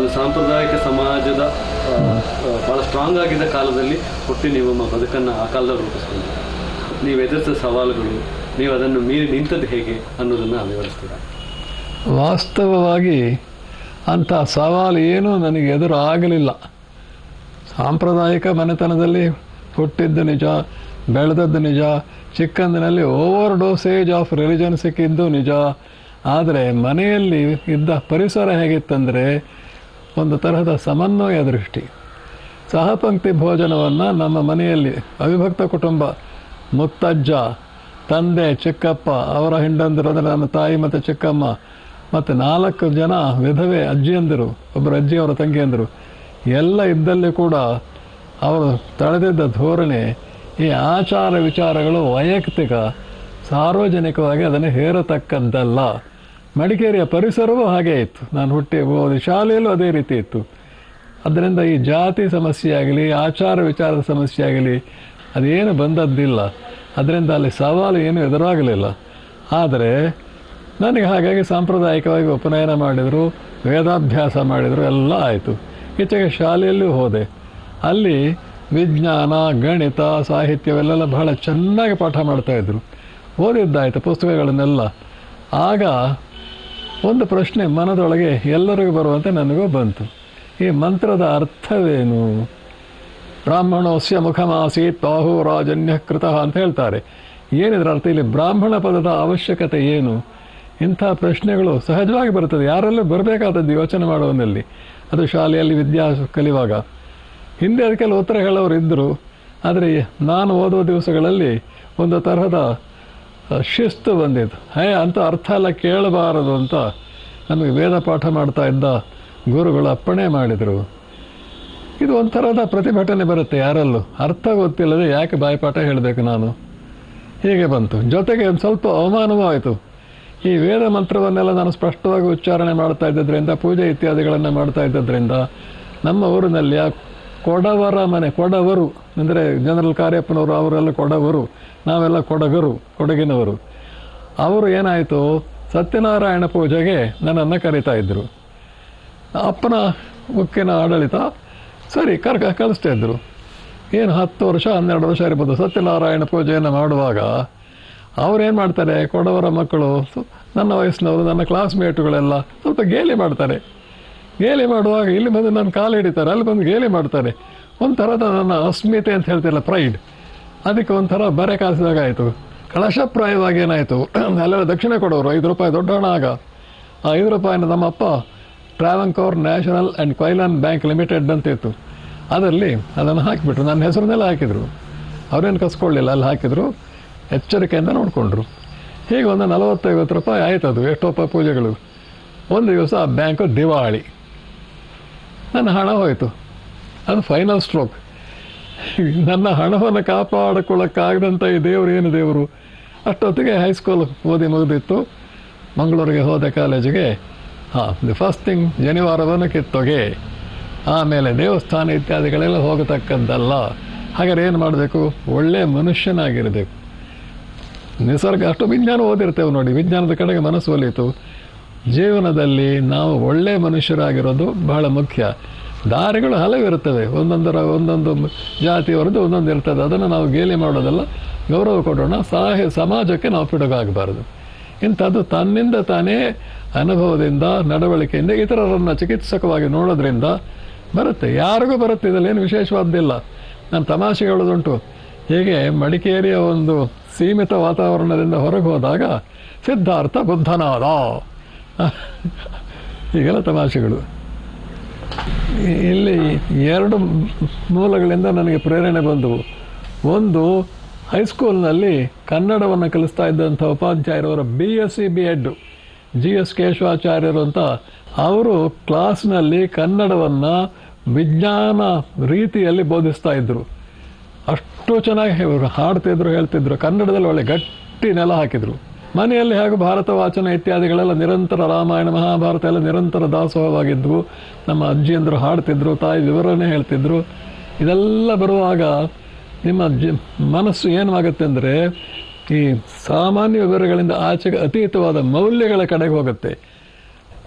ಸಾಂಪ್ರದಾಯಿಕ ಸಮಾಜದ ಆ, ಆ, ಬಹಳ ಸ್ಟ್ರಾಂಗ್ ಆಗಿದ್ದ ಕಾಲದಲ್ಲಿ ಹುಟ್ಟಿ ನೀವು ನಿಮ್ಮ ಬದುಕನ್ನು ಆ ಕಾಲದಲ್ಲಿ ರೂಪಿಸ್ಕೊಂಡ್ರಿ ನೀವು ಎದುರಿಸಿದ ಸವಾಲುಗಳು ನೀವು ಅದನ್ನು ಮೀರಿ ನಿಂತದ್ದು ಹೇಗೆ ಅನ್ನೋದನ್ನು ವಿವರಿಸ್ತೀರಾ ವಾಸ್ತವವಾಗಿ ಅಂಥ ಸವಾಲು ಏನೂ ನನಗೆ ಎದುರು ಆಗಲಿಲ್ಲ ಸಾಂಪ್ರದಾಯಿಕ ಮನೆತನದಲ್ಲಿ ಹುಟ್ಟಿದ್ದು ನಿಜ ಬೆಳೆದದ್ದು ನಿಜ ಚಿಕ್ಕಂದಿನಲ್ಲಿ ಓವರ್ ಡೋಸೇಜ್ ಆಫ್ ರಿಲಿಜನ್ ಸಿಕ್ಕಿದ್ದು ನಿಜ ಆದರೆ ಮನೆಯಲ್ಲಿ ಇದ್ದ ಪರಿಸರ ಹೇಗಿತ್ತಂದರೆ ಒಂದು ತರಹದ ಸಮನ್ವಯ ದೃಷ್ಟಿ ಸಹಪಂಕ್ತಿ ಭೋಜನವನ್ನು ನಮ್ಮ ಮನೆಯಲ್ಲಿ ಅವಿಭಕ್ತ ಕುಟುಂಬ ಮುತ್ತಜ್ಜ ತಂದೆ ಚಿಕ್ಕಪ್ಪ ಅವರ ಹೆಂಡಂದಿರು ಅಂದರೆ ನನ್ನ ತಾಯಿ ಮತ್ತು ಚಿಕ್ಕಮ್ಮ ಮತ್ತು ನಾಲ್ಕು ಜನ ವಿಧವೆ ಅಜ್ಜಿಯಂದಿರು ಒಬ್ಬರು ಅಜ್ಜಿ ಅವರ ತಂಗಿಯಂದರು ಎಲ್ಲ ಇದ್ದಲ್ಲಿ ಕೂಡ ಅವರು ತಳೆದಿದ್ದ ಧೋರಣೆ ಈ ಆಚಾರ ವಿಚಾರಗಳು ವೈಯಕ್ತಿಕ ಸಾರ್ವಜನಿಕವಾಗಿ ಅದನ್ನು ಹೇರತಕ್ಕದ್ದಲ್ಲ ಮಡಿಕೇರಿಯ ಪರಿಸರವೂ ಹಾಗೇ ಇತ್ತು ನಾನು ಹುಟ್ಟಿ ಓದಿ ಶಾಲೆಯಲ್ಲೂ ಅದೇ ರೀತಿ ಇತ್ತು ಅದರಿಂದ ಈ ಜಾತಿ ಸಮಸ್ಯೆ ಆಗಲಿ ಆಚಾರ ವಿಚಾರದ ಸಮಸ್ಯೆ ಆಗಲಿ ಅದೇನು ಬಂದದ್ದಿಲ್ಲ ಅದರಿಂದ ಅಲ್ಲಿ ಸವಾಲು ಏನು ಎದುರಾಗಲಿಲ್ಲ ಆದರೆ ನನಗೆ ಹಾಗಾಗಿ ಸಾಂಪ್ರದಾಯಿಕವಾಗಿ ಉಪನಯನ ಮಾಡಿದರು ವೇದಾಭ್ಯಾಸ ಮಾಡಿದರು ಎಲ್ಲ ಆಯಿತು ಈಚೆಗೆ ಶಾಲೆಯಲ್ಲೂ ಹೋದೆ ಅಲ್ಲಿ ವಿಜ್ಞಾನ ಗಣಿತ ಸಾಹಿತ್ಯವೆಲ್ಲ ಬಹಳ ಚೆನ್ನಾಗಿ ಪಾಠ ಮಾಡ್ತಾಯಿದ್ರು ಓದಿದ್ದಾಯಿತು ಪುಸ್ತಕಗಳನ್ನೆಲ್ಲ ಆಗ ಒಂದು ಪ್ರಶ್ನೆ ಮನದೊಳಗೆ ಎಲ್ಲರಿಗೂ ಬರುವಂತೆ ನನಗೂ ಬಂತು ಈ ಮಂತ್ರದ ಅರ್ಥವೇನು ಬ್ರಾಹ್ಮಣೋಸ್ಯ ಮುಖಮಾಸೀತ್ ಬಾಹು ರಾಜನ್ಯ ಕೃತಃ ಅಂತ ಹೇಳ್ತಾರೆ ಏನಿದ್ರ ಅರ್ಥ ಇಲ್ಲಿ ಬ್ರಾಹ್ಮಣ ಪದದ ಅವಶ್ಯಕತೆ ಏನು ಇಂಥ ಪ್ರಶ್ನೆಗಳು ಸಹಜವಾಗಿ ಬರುತ್ತದೆ ಯಾರಲ್ಲೂ ಬರಬೇಕಾದದ್ದು ಯೋಚನೆ ಮಾಡುವನಲ್ಲಿ ಅದು ಶಾಲೆಯಲ್ಲಿ ವಿದ್ಯಾ ಕಲಿಯುವಾಗ ಹಿಂದೆ ಅದಕ್ಕೆಲ್ಲ ಉತ್ತರ ಹೇಳೋರು ಇದ್ದರು ಆದರೆ ನಾನು ಓದುವ ದಿವಸಗಳಲ್ಲಿ ಒಂದು ತರಹದ ಆ, ಶಿಸ್ತು ಬಂದಿತ್ತು ಹೇ ಅಂತ ಅರ್ಥ ಎಲ್ಲ ಕೇಳಬಾರದು ಅಂತ ನಮಗೆ ವೇದ ಪಾಠ ಮಾಡ್ತಾ ಇದ್ದ ಗುರುಗಳು ಅಪ್ಪಣೆ ಮಾಡಿದರು ಇದು ಒಂಥರದ ಪ್ರತಿಭಟನೆ ಬರುತ್ತೆ ಯಾರಲ್ಲೂ ಅರ್ಥ ಗೊತ್ತಿಲ್ಲದೆ ಯಾಕೆ ಬಾಯಿಪಾಠ ಹೇಳಬೇಕು ನಾನು ಹೀಗೆ ಬಂತು ಜೊತೆಗೆ ಒಂದು ಸ್ವಲ್ಪ ಅವಮಾನವೂ ಆಯಿತು ಈ ವೇದ ಮಂತ್ರವನ್ನೆಲ್ಲ ನಾನು ಸ್ಪಷ್ಟವಾಗಿ ಉಚ್ಚಾರಣೆ ಮಾಡ್ತಾ ಇದ್ದದ್ರಿಂದ ಪೂಜೆ ಇತ್ಯಾದಿಗಳನ್ನು ಮಾಡ್ತಾ ಇದ್ದದ್ರಿಂದ ನಮ್ಮ ಊರಿನಲ್ಲಿ ಆ ಕೊಡವರ ಮನೆ ಕೊಡವರು ಅಂದರೆ ಜನರಲ್ ಕಾರ್ಯಪ್ಪನವರು ಅವರೆಲ್ಲ ಕೊಡವರು ನಾವೆಲ್ಲ ಕೊಡಗರು ಕೊಡಗಿನವರು ಅವರು ಏನಾಯಿತು ಸತ್ಯನಾರಾಯಣ ಪೂಜೆಗೆ ನನ್ನನ್ನು ಕರೀತಾ ಇದ್ದರು ಅಪ್ಪನ ಮುಖ್ಯನ ಆಡಳಿತ ಸರಿ ಕರ್ಕ ಕಳಿಸ್ತಾ ಇದ್ರು ಏನು ಹತ್ತು ವರ್ಷ ಹನ್ನೆರಡು ವರ್ಷ ಇರ್ಬೋದು ಸತ್ಯನಾರಾಯಣ ಪೂಜೆಯನ್ನು ಮಾಡುವಾಗ ಅವ್ರೇನು ಮಾಡ್ತಾರೆ ಕೊಡವರ ಮಕ್ಕಳು ಸು- ನನ್ನ ವಯಸ್ಸಿನವರು ನನ್ನ ಕ್ಲಾಸ್ಮೇಟುಗಳೆಲ್ಲ ಸ್ವಲ್ಪ ಗೇಲಿ ಮಾಡ್ತಾರೆ ಗೇಲಿ ಮಾಡುವಾಗ ಇಲ್ಲಿ ಬಂದು ನನ್ನ ಕಾಲು ಹಿಡಿತಾರೆ ಅಲ್ಲಿ ಬಂದು ಗೇಲಿ ಮಾಡ್ತಾರೆ ಒಂಥರದ ನನ್ನ ಅಸ್ಮಿತೆ ಅಂತ ಹೇಳ್ತಿಲ್ಲ ಪ್ರೈಡ್ ಅದಕ್ಕೆ ಒಂಥರ ಬರೆ ಕಾಸಿದಾಗ ಆಯಿತು ಕಳಶಪ್ರಾಯವಾಗಿ ಏನಾಯಿತು ಅಲ್ಲೆಲ್ಲ ದಕ್ಷಿಣ ಕೊಡೋರು ಐದು ರೂಪಾಯಿ ದೊಡ್ಡ ಹಣ ಆಗ ಆ ಐದು ರೂಪಾಯಿನ ನಮ್ಮಪ್ಪ Travancore national and Quilon bank limited ಅಂತ ಇತ್ತು ಅದರಲ್ಲಿ ಅದನ್ನು ಹಾಕಿಬಿಟ್ರು ನನ್ನ ಹೆಸರನ್ನೆಲ್ಲ ಹಾಕಿದರು ಅವ್ರೇನು ಕಸ್ಕೊಳ್ಳಿಲ್ಲ ಅಲ್ಲಿ ಹಾಕಿದರು ಎಚ್ಚರಿಕೆಯಿಂದ ನೋಡಿಕೊಂಡ್ರು ಹೀಗೆ ಒಂದು ನಲವತ್ತೈವತ್ತು ರೂಪಾಯಿ ಆಯ್ತು ಅದು ಎಷ್ಟೊಪ್ಪ ಪೂಜೆಗಳು ಒಂದು ದಿವಸ ಆ ಬ್ಯಾಂಕು ದಿವಾಳಿ ನನ್ನ ಹಣ ಹೋಯಿತು ಅದು ಫೈನಲ್ ಸ್ಟ್ರೋಕ್ ನನ್ನ ಹಣವನ್ನು ಕಾಪಾಡಿಕೊಳ್ಳೋಕ್ಕಾಗದಂಥ ಈ ದೇವರು ಏನು ದೇವರು ಅಷ್ಟೊತ್ತಿಗೆ ಹೈಸ್ಕೂಲ್ ಓದಿ ಮುಗಿದಿತ್ತು ಮಂಗಳೂರಿಗೆ ಹೋದೆ ಕಾಲೇಜಿಗೆ ಹಾಂ ದಿ ಫಸ್ಟ್ ಥಿಂಗ್ ಜನಿವಾರವನ್ನು ಕಿತ್ತೊಗೆ ಆಮೇಲೆ ದೇವಸ್ಥಾನ ಇತ್ಯಾದಿಗಳೆಲ್ಲ ಹೋಗತಕ್ಕದ್ದಲ್ಲ ಹಾಗಾದ್ರೆ ಏನು ಮಾಡಬೇಕು ಒಳ್ಳೆಯ ಮನುಷ್ಯನಾಗಿರಬೇಕು ನಿಸರ್ಗ ಅಷ್ಟು ವಿಜ್ಞಾನ ಓದಿರ್ತೇವೆ ನೋಡಿ ವಿಜ್ಞಾನದ ಕಡೆಗೆ ಮನಸ್ಸು ಒಲಿಯಿತು ಜೀವನದಲ್ಲಿ ನಾವು ಒಳ್ಳೆಯ ಮನುಷ್ಯರಾಗಿರೋದು ಬಹಳ ಮುಖ್ಯ ದಾರಿಗಳು ಹಲವಿರುತ್ತವೆ ಒಂದೊಂದರ ಒಂದೊಂದು ಜಾತಿಯವರದ್ದು ಒಂದೊಂದು ಇರ್ತದೆ ಅದನ್ನು ನಾವು ಗೇಲಿ ಮಾಡೋದಲ್ಲ ಗೌರವ ಕೊಡೋಣ ಸಾಹಿ ಸಮಾಜಕ್ಕೆ ನಾವು ಪಿಡುಗಾಗಬಾರದು ಇಂಥದ್ದು ತನ್ನಿಂದ ತಾನೇ ಅನುಭವದಿಂದ ನಡವಳಿಕೆಯಿಂದ ಇತರರನ್ನು ಚಿಕಿತ್ಸಕವಾಗಿ ನೋಡೋದ್ರಿಂದ ಬರುತ್ತೆ ಯಾರಿಗೂ ಬರುತ್ತೆ ಇದರಲ್ಲಿ ಏನು ವಿಶೇಷವಾದ್ದಿಲ್ಲ ನಾನು ತಮಾಷೆ ಹೇಳೋದುಂಟು ಹೀಗೆ ಮಡಿಕೇರಿಯ ಒಂದು ಸೀಮಿತ ವಾತಾವರಣದಿಂದ ಹೊರಗೆ ಹೋದಾಗ ಸಿದ್ಧಾರ್ಥ ಬುದ್ಧನಾದ ಹೀಗೆಲ್ಲ ತಮಾಷೆಗಳು ಇ- ಇಲ್ಲಿ ಎರಡು ಮೂಲಗಳಿಂದ ನನಗೆ ಪ್ರೇರಣೆ ಬಂದವು ಒಂದು ಹೈಸ್ಕೂಲ್ನಲ್ಲಿ ಕನ್ನಡವನ್ನು ಕಲಿಸ್ತಾ ಇದ್ದಂಥ ಉಪಾಧ್ಯಾಯರವರ B S C B Ed G S ಕೇಶವಾಚಾರ್ಯರು ಅಂತ ಅವರು ಕ್ಲಾಸ್ನಲ್ಲಿ ಕನ್ನಡವನ್ನು ವಿಜ್ಞಾನ ರೀತಿಯಲ್ಲಿ ಬೋಧಿಸ್ತಾ ಇದ್ದರು ಅಷ್ಟು ಚೆನ್ನಾಗಿ ಇವರು ಹಾಡ್ತಿದ್ರು ಹೇಳ್ತಿದ್ರು ಕನ್ನಡದಲ್ಲಿ ಒಳ್ಳೆ ಗಟ್ಟಿ ನೆಲ ಹಾಕಿದ್ರು ಮನೆಯಲ್ಲಿ ಹಾಗೂ ಭಾರತ ವಾಚನ ಇತ್ಯಾದಿಗಳೆಲ್ಲ ನಿರಂತರ ರಾಮಾಯಣ ಮಹಾಭಾರತ ಎಲ್ಲ ನಿರಂತರ ದಾಸೋಹವಾಗಿದ್ವು ನಮ್ಮ ಅಜ್ಜಿಯಂದರು ಹಾಡ್ತಿದ್ರು ತಾಯಿ ವಿವರಣೆ ಹೇಳ್ತಿದ್ರು ಇದೆಲ್ಲ ಬರುವಾಗ ನಿಮ್ಮ ಜ ಮನಸ್ಸು ಏನಾಗುತ್ತೆ ಅಂದರೆ ಈ ಸಾಮಾನ್ಯ ವಿವರಗಳಿಂದ ಆಚೆಗೆ ಅತೀತವಾದ ಮೌಲ್ಯಗಳ ಕಡೆಗೆ ಹೋಗುತ್ತೆ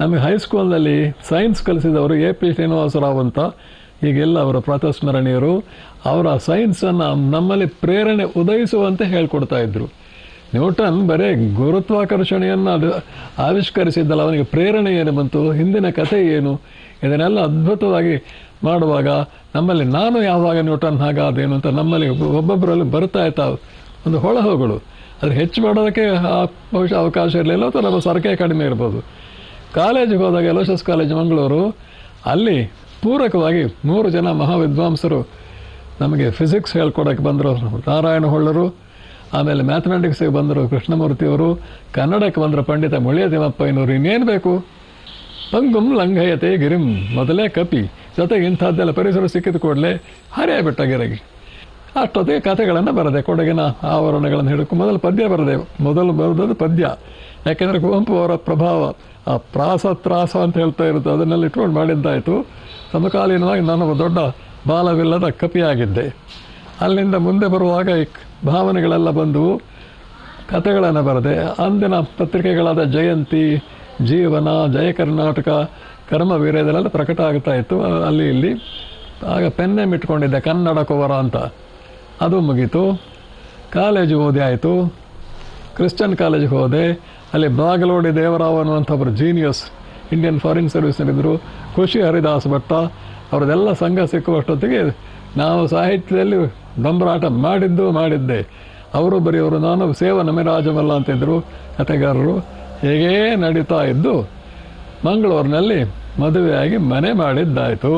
ನಮಗೆ ಹೈಸ್ಕೂಲ್ನಲ್ಲಿ ಸೈನ್ಸ್ ಕಲಿಸಿದವರು ಎ ಪಿ ಶ್ರೀನಿವಾಸರಾವ್ ಅಂತ ಈಗೆಲ್ಲ ಅವರ ಪ್ರಾತಸ್ಮರಣೀಯರು ಅವರ ಸೈನ್ಸನ್ನು ನಮ್ಮಲ್ಲಿ ಪ್ರೇರಣೆ ಉದಯಿಸುವಂತೆ ಹೇಳ್ಕೊಡ್ತಾ ಇದ್ರು ನ್ಯೂಟನ್ ಬರೇ ಗುರುತ್ವಾಕರ್ಷಣೆಯನ್ನು ಅದು ಆವಿಷ್ಕರಿಸಿದ್ದಲ್ಲ ಅವನಿಗೆ ಪ್ರೇರಣೆ ಏನು ಬಂತು ಹಿಂದಿನ ಕಥೆ ಏನು ಇದನ್ನೆಲ್ಲ ಅದ್ಭುತವಾಗಿ ಮಾಡುವಾಗ ನಮ್ಮಲ್ಲಿ ನಾನು ಯಾವಾಗ ನ್ಯೂಟನ್ ಹಾಗಾದೇನು ಅಂತ ನಮ್ಮಲ್ಲಿ ಒಬ್ಬೊಬ್ಬರಲ್ಲಿ ಬರ್ತಾ ಇರ್ತಾ ಒಂದು ಹೊಳಹುಗಳು ಅದು ಹೆಚ್ಚು ಮಾಡೋದಕ್ಕೆ ಆ ಬಹುಶಃ ಅವಕಾಶ ಇರಲಿಲ್ಲ ಅಥವಾ ನಮ್ಮ ಸರ್ಕೆ ಕಡಿಮೆ ಇರ್ಬೋದು ಕಾಲೇಜಿಗೆ ಹೋದಾಗ ಎಲೋಶಸ್ ಕಾಲೇಜ್ ಮಂಗಳೂರು ಅಲ್ಲಿ ಪೂರಕವಾಗಿ ಮೂರು ಜನ ಮಹಾವಿದ್ವಾಂಸರು ನಮಗೆ ಫಿಸಿಕ್ಸ್ ಹೇಳ್ಕೊಡೋಕ್ಕೆ ಬಂದರು ನಾರಾಯಣ ಹೊಳ್ಳರು ಆಮೇಲೆ ಮ್ಯಾಥಮೆಟಿಕ್ಸಿಗೆ ಬಂದರು ಕೃಷ್ಣಮೂರ್ತಿಯವರು ಕನ್ನಡಕ್ಕೆ ಬಂದರು ಪಂಡಿತ ಮುಳಿಯ ತಿಮ್ಮಪ್ಪಯ್ಯನವರು ಇನ್ನೇನು ಬೇಕು ಪಂಗುಂ ಲಂಘಯತೆ ಗಿರಿಂ ಮೊದಲೇ ಕಪಿ ಜೊತೆಗೆ ಇಂಥದ್ದೆಲ್ಲ ಪರಿಸರ ಸಿಕ್ಕಿದ ಕೂಡಲೇ ಹರಿಯಾಬಿಟ್ಟ ಗಿರಗಿ ಅಷ್ಟೊತ್ತಿಗೆ ಕಥೆಗಳನ್ನು ಬರದೆ ಕೊಡಗಿನ ಆವರಣಗಳನ್ನು ಹಿಡ್ಕೊಂಡು ಮೊದಲು ಪದ್ಯ ಬರದೆ ಮೊದಲು ಬರೆದದ್ದು ಪದ್ಯ ಯಾಕೆಂದರೆ ಕುವೆಂಪು ಅವರ ಪ್ರಭಾವ ಆ ಪ್ರಾಸ ತ್ರಾಸ ಅಂತ ಹೇಳ್ತಾ ಇರುತ್ತೆ ಅದನ್ನೆಲ್ಲ ಇಟ್ಕೊಂಡು ಮಾಡಿದ್ದಾಯಿತು ಸಮಕಾಲೀನವಾಗಿ ನಾನು ಒಬ್ಬ ದೊಡ್ಡ ಬಾಲವಿಲ್ಲದ ಕಪಿಯಾಗಿದ್ದೆ ಅಲ್ಲಿಂದ ಮುಂದೆ ಬರುವಾಗ ಈ ಭಾವನೆಗಳೆಲ್ಲ ಬಂದವು ಕಥೆಗಳನ್ನು ಬರೆದೆ ಅಂದಿನ ಪತ್ರಿಕೆಗಳಾದ ಜಯಂತಿ ಜೀವನ ಜಯ ಕರ್ನಾಟಕ ಕರ್ಮವೀರ ಇದೆಲ್ಲ ಪ್ರಕಟ ಆಗ್ತಾ ಇತ್ತು ಅಲ್ಲಿ ಇಲ್ಲಿ ಆಗ ಪೆನ್ನೆ ಇಟ್ಕೊಂಡಿದ್ದೆ ಕನ್ನಡ ಕುವರ ಅಂತ ಅದು ಮುಗೀತು ಕಾಲೇಜು ಓದಿ ಆಯಿತು ಕ್ರಿಶ್ಚಿಯನ್ ಕಾಲೇಜಿಗೆ ಹೋದೆ ಅಲ್ಲಿ ಬಾಗಲೋಡಿ ದೇವರಾವ್ ಅನ್ನುವಂಥ ಒಬ್ಬರು ಜೀನಿಯಸ್ ಇಂಡಿಯನ್ ಫಾರಿನ್ ಸರ್ವಿಸ್ನಲ್ಲಿದ್ದರು ಖುಷಿ ಹರಿದಾಸ್ ಭಟ್ಟ ಅವ್ರದ್ದೆಲ್ಲ ಸಂಘ ಸಿಕ್ಕುವಷ್ಟೊತ್ತಿಗೆ ನಾವು ಸಾಹಿತ್ಯದಲ್ಲಿ ಡಂಬರಾಟ ಮಾಡಿದ್ದು ಮಾಡಿದ್ದೆ ಅವರು ಬರೆಯೋರು ನಾನು ಸೇವ ನಮಿರಾಜಮಲ್ಲ ಅಂತಿದ್ದರು ಕಥೆಗಾರರು ಹೇಗೇ ನಡೀತಾ ಇದ್ದು ಮಂಗಳೂರಿನಲ್ಲಿ ಮದುವೆಯಾಗಿ ಮನೆ ಮಾಡಿದ್ದಾಯಿತು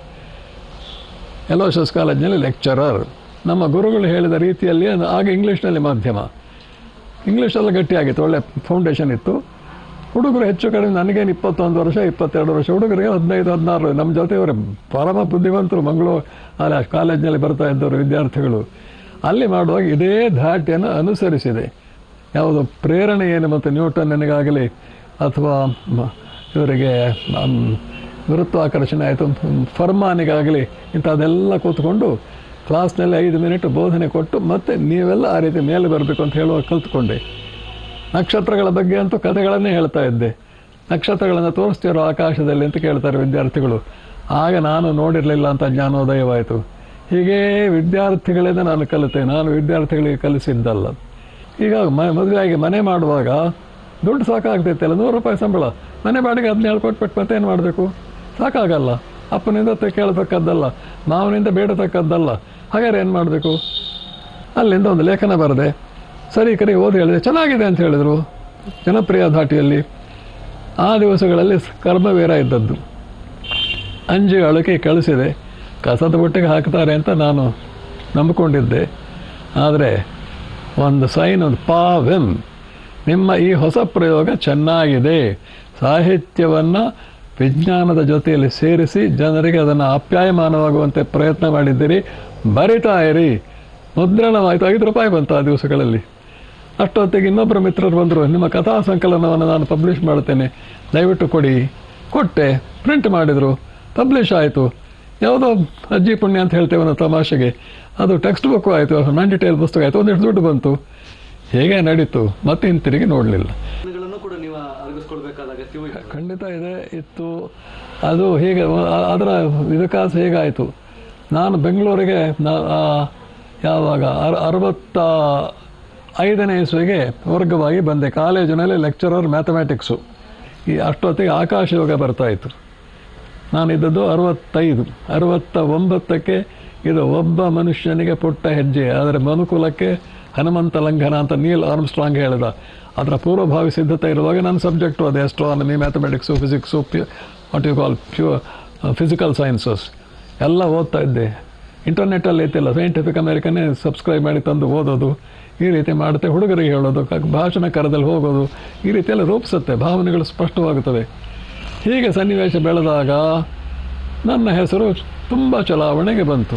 ಎಲೋಶಸ್ ಕಾಲೇಜಿನಲ್ಲಿ ಲೆಕ್ಚರರ್ ನಮ್ಮ ಗುರುಗಳು ಹೇಳಿದ ರೀತಿಯಲ್ಲಿ ಅದು ಆಗ ಇಂಗ್ಲೀಷ್ನಲ್ಲಿ ಮಾಧ್ಯಮ ಇಂಗ್ಲೀಷೆಲ್ಲ ಗಟ್ಟಿಯಾಗಿತ್ತು ಒಳ್ಳೆ ಫೌಂಡೇಶನ್ ಇತ್ತು ಹುಡುಗರು ಹೆಚ್ಚು ಕಡಿಮೆ ನನಗೇನು ಇಪ್ಪತ್ತೊಂದು ವರ್ಷ ಇಪ್ಪತ್ತೆರಡು ವರ್ಷ ಹುಡುಗರಿಗೆ ಹದಿನೈದು ಹದಿನಾರು ನಮ್ಮ ಜೊತೆಯವರು ಪರಮ ಬುದ್ಧಿವಂತರು ಮಂಗಳೂರು ಅಲ್ಲಿ ಆ ಕಾಲೇಜಿನಲ್ಲಿ ಬರ್ತಾ ಇದ್ದವರು ವಿದ್ಯಾರ್ಥಿಗಳು ಅಲ್ಲಿ ಮಾಡುವಾಗ ಇದೇ ಧಾಟಿಯನ್ನು ಅನುಸರಿಸಿದೆ ಯಾವುದು ಪ್ರೇರಣೆ ಏನು ಮತ್ತು ನ್ಯೂಟನ್ ನನಗಾಗಲಿ ಅಥವಾ ಮ- ಇವರಿಗೆ ಮ್, ಗುರುತ್ವಾಕರ್ಷಣೆ ಆಯಿತು ಫರ್ಮಾನಿಗಾಗಲಿ ಇಂಥದ್ದೆಲ್ಲ ಕೂತ್ಕೊಂಡು ಕ್ಲಾಸ್ನಲ್ಲಿ ಐದು ಮಿನಿಟ್ ಬೋಧನೆ ಕೊಟ್ಟು ಮತ್ತೆ ನೀವೆಲ್ಲ ಆ ರೀತಿ ಮೇಲೆ ಬರಬೇಕು ಅಂತ ಹೇಳುವ ಕಲ್ತ್ಕೊಂಡೆ ನಕ್ಷತ್ರಗಳ ಬಗ್ಗೆ ಅಂತೂ ಕಥೆಗಳನ್ನೇ ಹೇಳ್ತಾ ಇದ್ದೆ ನಕ್ಷತ್ರಗಳನ್ನು ತೋರಿಸ್ತಿರೋ ಆಕಾಶದಲ್ಲಿ ಅಂತ ಕೇಳ್ತಾರೆ ವಿದ್ಯಾರ್ಥಿಗಳು ಆಗ ನಾನು ನೋಡಿರಲಿಲ್ಲ ಅಂತ ಜ್ಞಾನೋದಯವಾಯಿತು ಹೀಗೇ ವಿದ್ಯಾರ್ಥಿಗಳಿಂದ ನಾನು ಕಲಿತೆ ನಾನು ವಿದ್ಯಾರ್ಥಿಗಳಿಗೆ ಕಲಿಸಿದ್ದಲ್ಲ ಈಗ ಮ ಮದುವೆಯಾಗಿ ಮನೆ ಮಾಡುವಾಗ ದುಡ್ಡು ಸಾಕಾಗ್ತೈತಲ್ಲ ನೂರು ರೂಪಾಯಿ ಸಂಬಳ ಮನೆ ಬಾಡಿಗೆ ಹದಿನೇಳು ಕೊಟ್ಬಿಟ್ಟು ಮತ್ತೇನು ಮಾಡಬೇಕು ಸಾಕಾಗಲ್ಲ ಅಪ್ಪನಿಂದ ತ- ಕೇಳತಕ್ಕದ್ದಲ್ಲ ಮಾವನಿಂದ ಬೇಡತಕ್ಕದ್ದಲ್ಲ ಹಾಗಾದ್ರೆ ಏನು ಮಾಡಬೇಕು ಅಲ್ಲಿಂದ ಒಂದು ಲೇಖನ ಬರದೆ ಸರಿ ಕರೆ ಓದಿ ಹೇಳಿದೆ ಚೆನ್ನಾಗಿದೆ ಅಂತ ಹೇಳಿದರು ಜನಪ್ರಿಯ ಧಾಟಿಯಲ್ಲಿ ಆ ದಿವಸಗಳಲ್ಲಿ ಕರ್ಮವೀರ ಇದ್ದದ್ದು ಅಂಜಿ ಅಳಕೆ ಕಳಿಸಿದೆ ಕಸದ ಬುಟ್ಟಿಗೆ ಹಾಕ್ತಾರೆ ಅಂತ ನಾನು ನಂಬಿಕೊಂಡಿದ್ದೆ ಆದರೆ ಒಂದು ಸೈನ್ ಒಂದು ಪಾವೆಂ ನಿಮ್ಮ ಈ ಹೊಸ ಪ್ರಯೋಗ ಚೆನ್ನಾಗಿದೆ ಸಾಹಿತ್ಯವನ್ನು ವಿಜ್ಞಾನದ ಜೊತೆಯಲ್ಲಿ ಸೇರಿಸಿ ಜನರಿಗೆ ಅದನ್ನು ಆಪ್ಯಾಯಮಾನವಾಗುವಂತೆ ಪ್ರಯತ್ನ ಮಾಡಿದ್ದೀರಿ ಬರಿತಾ ಇರಿ ಮುದ್ರಣವಾಯಿತು ಐದು ರೂಪಾಯಿ ಬಂತು ಆ ದಿವಸಗಳಲ್ಲಿ ಅಷ್ಟೊತ್ತಿಗೆ ಇನ್ನೊಬ್ಬರು ಮಿತ್ರರು ಬಂದರು ನಿಮ್ಮ ಕಥಾ ಸಂಕಲನವನ್ನು ನಾನು ಪಬ್ಲಿಷ್ ಮಾಡ್ತೇನೆ ದಯವಿಟ್ಟು ಕೊಡಿ ಕೊಟ್ಟೆ ಪ್ರಿಂಟ್ ಮಾಡಿದರು ಪಬ್ಲಿಷ್ ಆಯಿತು ಯಾವುದೋ ಅಜ್ಜಿ ಪುಣ್ಯ ಅಂತ ಹೇಳ್ತೇವೆ ನಾವು ತಮಾಷೆಗೆ ಅದು ಟೆಕ್ಸ್ಟ್ ಬುಕ್ ಆಯಿತು ನನ್ ಡಿಟೇಲ್ ಪುಸ್ತಕ ಆಯಿತು ಒಂದಿಷ್ಟು ದುಡ್ಡು ಬಂತು ಹೇಗೆ ನಡೀತು ಮತ್ತೆ ಹಿಂತಿರುಗಿ ನೋಡಲಿಲ್ಲ ಗಳನ್ನು ಕೂಡ ನೀವು ಅರಗಿಸ್ಕೊಳ್ಬೇಕಾದ ಅಗತ್ಯವೂ ಇದೆ ಖಂಡಿತ ಇದೆ ಇತ್ತು ಅದು ಹೀಗೆ ಅ- ಅದರ ವಿಕಾಸ ಹೇಗಾಯಿತು ನಾನು ಬೆಂಗಳೂರಿಗೆ ನಾ- ಆ, ಯಾವಾಗ ಅರ್ ಅರವತ್ತ ಐದನೇ ಇಸ್ವಿಗೆ ವರ್ಗವಾಗಿ ಬಂದೆ ಕಾಲೇಜಿನಲ್ಲಿ ಲೆಕ್ಚರರ್ ಮ್ಯಾಥಮೆಟಿಕ್ಸು ಈ ಅಷ್ಟೊತ್ತಿಗೆ ಆಕಾಶ ಯೋಗ ಬರ್ತಾ ಇತ್ತು ನಾನಿದ್ದದ್ದು ಅರವತ್ತೈದು ಅರವತ್ತ ಒಂಬತ್ತಕ್ಕೆ ಇದು ಒಬ್ಬ ಮನುಷ್ಯನಿಗೆ ಪುಟ್ಟ ಹೆಜ್ಜೆ ಆದರೆ ಮನುಕುಲಕ್ಕೆ ಹನುಮಂತ ಲಂಘನ ಅಂತ ನೀಲ್ ಆರ್ಮ್ಸ್ಟ್ರಾಂಗ್ ಹೇಳಿದ ಅದರ ಪೂರ್ವಭಾವಿ ಸಿದ್ಧತೆ ಇರುವಾಗ ನನ್ನ ಸಬ್ಜೆಕ್ಟು ಅದೇ astronomy mathematics physics PU what you call PU physical sciences ಎಲ್ಲ ಓದ್ತಾ ಇದ್ದೆ ಇಂಟರ್ನೆಟ್ಟಲ್ಲಿ ಇತ್ತಿಲ್ಲ ಸೈಂಟಿಫಿಕ್ ಅಮೇರಿಕನ್ನೇ ಸಬ್ಸ್ಕ್ರೈಬ್ ಮಾಡಿ ತಂದು ಓದೋದು ಈ ರೀತಿ ಮಾಡುತ್ತೆ ಹುಡುಗರಿಗೆ ಹೇಳೋದು ಕ- ಭಾಷಣ ಕರೆದಲ್ಲಿ ಹೋಗೋದು ಈ ರೀತಿಯೆಲ್ಲ ರೂಪಿಸುತ್ತೆ ಭಾವನೆಗಳು ಸ್ಪಷ್ಟವಾಗುತ್ತವೆ ಹೀಗೆ ಸನ್ನಿವೇಶ ಬೆಳೆದಾಗ ನನ್ನ ಹೆಸರು ತುಂಬ ಚಲಾವಣೆಗೆ ಬಂತು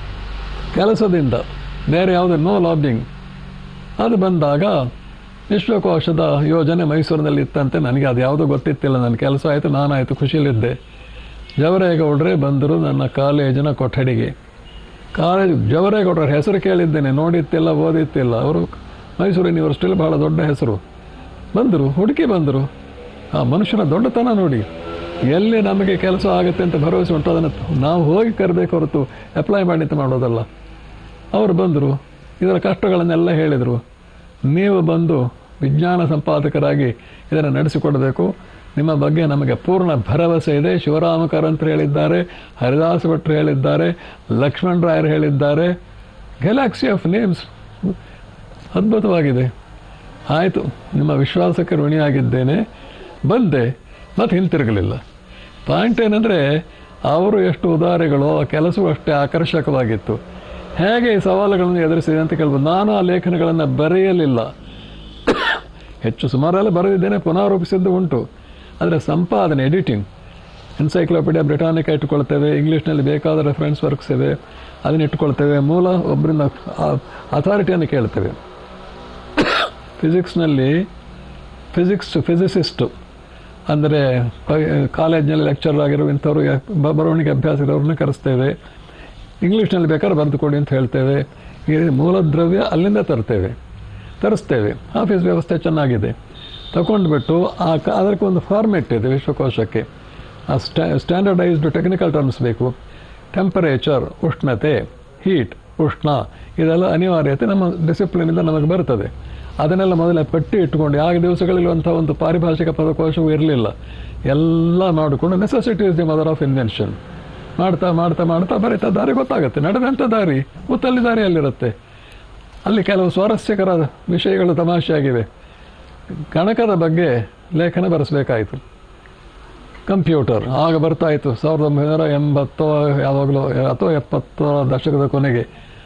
ಕೆಲಸದಿಂದ ಬೇರೆ ಯಾವುದೇ ನೋ ಲಾಬಿಂಗ್ ಅದು ಬಂದಾಗ ವಿಶ್ವಕೋಶದ ಯೋಜನೆ ಮೈಸೂರಿನಲ್ಲಿ ಇತ್ತಂತೆ ನನಗೆ ಅದು ಯಾವುದೂ ಗೊತ್ತಿತ್ತಿಲ್ಲ ನನ್ನ ಕೆಲಸ ಆಯಿತು ನಾನಾಯಿತು ಖುಷಿಯಲ್ಲಿದ್ದೆ ಜವರೇಗೌಡರೇ ಬಂದರು ನನ್ನ ಕಾಲೇಜಿನ ಕೊಠಡಿಗೆ ಕಾಲೇಜ್ ಜವರೇಗೌಡರ ಹೆಸರು ಕೇಳಿದ್ದೇನೆ ನೋಡಿತ್ತಿಲ್ಲ ಓದಿತ್ತಿಲ್ಲ ಅವರು ಮೈಸೂರು ಯೂನಿವರ್ಸಿಟಿಯಲ್ಲಿ ಬಹಳ ದೊಡ್ಡ ಹೆಸರು ಬಂದರು ಹುಡುಕಿ ಬಂದರು ಆ ಮನುಷ್ಯನ ದೊಡ್ಡತನ ನೋಡಿ ಎಲ್ಲಿ ನಮಗೆ ಕೆಲಸ ಆಗುತ್ತೆ ಅಂತ ಭರವಸೆ ಉಂಟು ಅದನ್ನು ನಾವು ಹೋಗಿ ಕರಬೇಕು ಹೊರತು ಅಪ್ಲೈ ಮಾಡಿ ಅಂತ ಮಾಡೋದಲ್ಲ ಅವರು ಬಂದರು ಇದರ ಕಷ್ಟಗಳನ್ನೆಲ್ಲ ಹೇಳಿದರು ನೀವು ಬಂದು ವಿಜ್ಞಾನ ಸಂಪಾದಕರಾಗಿ ಇದನ್ನು ನಡೆಸಿಕೊಡಬೇಕು ನಿಮ್ಮ ಬಗ್ಗೆ ನಮಗೆ ಪೂರ್ಣ ಭರವಸೆ ಇದೆ ಶಿವರಾಮ ಕಾರಂತರು ಹೇಳಿದ್ದಾರೆ ಹರಿದಾಸ ಭಟ್ರು ಹೇಳಿದ್ದಾರೆ ಲಕ್ಷ್ಮಣ್ ರಾಯರು ಹೇಳಿದ್ದಾರೆ ಗ್ಯಾಲಾಕ್ಸಿ ಆಫ್ ನೇಮ್ಸ್ ಅದ್ಭುತವಾಗಿದೆ ಆಯಿತು ನಿಮ್ಮ ವಿಶ್ವಾಸಕ್ಕೆ ಋಣಿಯಾಗಿದ್ದೇನೆ ಬಂದೆ ಮತ್ತು ಹಿಂತಿರುಗಲಿಲ್ಲ ಪಾಯಿಂಟ್ ಏನಂದರೆ ಅವರು ಎಷ್ಟು ಉದಾರಿಗಳು ಆ ಕೆಲಸವೂ ಅಷ್ಟೇ ಆಕರ್ಷಕವಾಗಿತ್ತು ಹೇಗೆ ಈ ಸವಾಲುಗಳನ್ನು ಎದುರಿಸಿದೆ ಅಂತ ಕೇಳ್ಬೋದು ನಾನು ಆ ಲೇಖನಗಳನ್ನು ಬರೆಯಲಿಲ್ಲ ಹೆಚ್ಚು ಸುಮಾರೆಲ್ಲ ಬರೆದಿದ್ದೇನೆ ಪುನರಾರೋಪಿಸಿದ್ದು ಉಂಟು ಆದರೆ ಸಂಪಾದನೆ ಎಡಿಟಿಂಗ್ ಎನ್ಸೈಕ್ಲೋಪೀಡಿಯಾ ಬ್ರಿಟಾನಿಕ ಇಟ್ಟುಕೊಳ್ತೇವೆ ಇಂಗ್ಲೀಷ್ನಲ್ಲಿ ಬೇಕಾದ ರೆಫರೆನ್ಸ್ ವರ್ಕ್ಸ್ ಇವೆ ಅದನ್ನ ಇಟ್ಟುಕೊಳ್ತೇವೆ ಮೂಲ ಒಬ್ಬರಿಂದ ಅಥಾರಿಟಿಯನ್ನು ಕೇಳ್ತೇವೆ ಫಿಸಿಕ್ಸ್ನಲ್ಲಿ ಫಿಸಿಕ್ಸ್ ಫಿಸಿಸಿಸ್ಟು ಅಂದರೆ ಕಾಲೇಜ್ನಲ್ಲಿ ಲೆಕ್ಚರ್ ಆಗಿರೋ ಇಂಥವ್ರು ಬ- ಬರವಣಿಗೆ ಅಭ್ಯಾಸ ಇರೋರನ್ನ ಕರೆಸ್ತೇವೆ ಇಂಗ್ಲೀಷ್ನಲ್ಲಿ ಬೇಕಾದ್ರೆ ಬರೆದುಕೊಡಿ ಅಂತ ಹೇಳ್ತೇವೆ ಈ ಮೂಲ ದ್ರವ್ಯ ಅಲ್ಲಿಂದ ತರ್ತೇವೆ ತರಿಸ್ತೇವೆ ಆಫೀಸ್ ವ್ಯವಸ್ಥೆ ಚೆನ್ನಾಗಿದೆ ತಗೊಂಡ್ಬಿಟ್ಟು ಆ ಕ- ಅದಕ್ಕೆ ಒಂದು ಫಾರ್ಮೆಟ್ ಇದೆ ವಿಶ್ವಕೋಶಕ್ಕೆ ಆ ಸ್ಟ್ಯಾ ಸ್ಟ್ಯಾಂಡರ್ಡೈಸ್ಡ್ ಟೆಕ್ನಿಕಲ್ ಟರ್ಮ್ಸ್ ಬೇಕು ಟೆಂಪರೇಚರ್ ಉಷ್ಣತೆ ಹೀಟ್ ಉಷ್ಣ ಇದೆಲ್ಲ ಅನಿವಾರ್ಯತೆ ನಮ್ಮ ಡಿಸಿಪ್ಲಿನಿಂದ ನಮಗೆ ಬರ್ತದೆ ಅದನ್ನೆಲ್ಲ ಮೊದಲೇ ಪಟ್ಟಿ ಇಟ್ಕೊಂಡು ಆಗ ದಿವಸಗಳಿರುವಂಥ ಒಂದು ಪಾರಿಭಾಷಿಕ ಪದಕೋಶವೂ ಇರಲಿಲ್ಲ ಎಲ್ಲ ಮಾಡಿಕೊಂಡು necessity is the mother of invention ಮಾಡ್ತಾ ಮಾಡ್ತಾ ಮಾಡ್ತಾ ಬರೀತಾ ದಾರಿ ಗೊತ್ತಾಗುತ್ತೆ ನಡೆದಂಥ ದಾರಿ ಮುತ್ತಲ್ಲಿ ದಾರಿಯಲ್ಲಿರುತ್ತೆ ಅಲ್ಲಿ ಕೆಲವು ಸ್ವಾರಸ್ಯಕರ ವಿಷಯಗಳು ತಮಾಷೆಯಾಗಿವೆ ಗಣಕದ ಬಗ್ಗೆ ಲೇಖನ ಬರೆಸಬೇಕಾಯಿತು ಕಂಪ್ಯೂಟರ್ ಆಗ ಬರ್ತಾ ಇತ್ತು ಸಾವಿರದ ಒಂಬೈನೂರ ಎಂಬತ್ತೋ ಯಾವಾಗಲೂ ಅಥವಾ ಎಪ್ಪತ್ತರ ದಶಕದ ಕೊನೆಗೆ